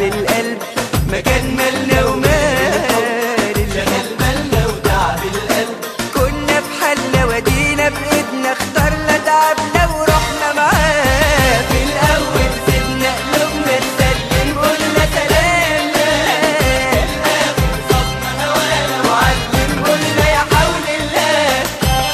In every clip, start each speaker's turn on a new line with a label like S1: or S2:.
S1: وتعب القلب مكان مالنا ومال
S2: شغل بالنا وتعب القلب
S1: كنا في حالنا ودينا بإيدنا اخترنا تعبنا ورحنا معاه في الأول سيبنا قلوبنا نسلم قلنا سلام
S2: صدنا هوانا
S1: معلم قلنا يا حول الله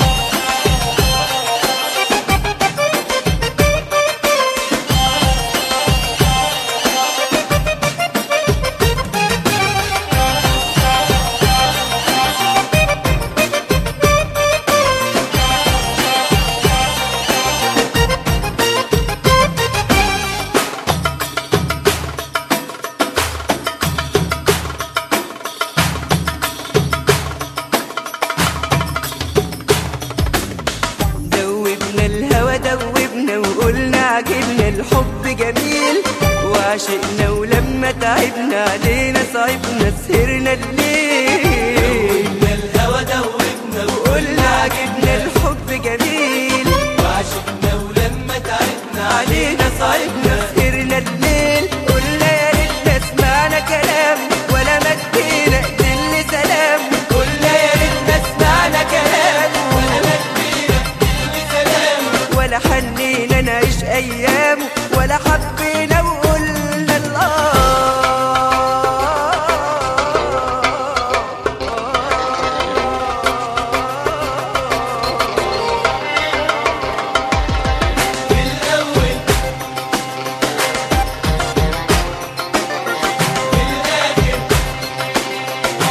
S1: دوبنا الهوى دوبنا وقلنا عجبنا الحب جميل وعشقنا ولما تعبنا علينا صعبنا سهرنا الليل
S2: إن الهوى دوبنا
S1: وقلنا عجبنا الحب جميل
S2: وعشقنا ولما تعبنا
S1: علينا صعبنا سهرنا الليل قلنا يا ريتنا سمعنا كلام ولا مدينا ايدين سلام قلنا يا ريتنا سمعنا كلام
S2: ولا مدينا كل سلام
S1: ولا حنينا نعيش ايام ولا حبينا وقلنا
S2: في الأول في الآخر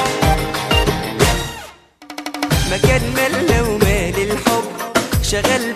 S1: مكان مالنا ومال الحب شغل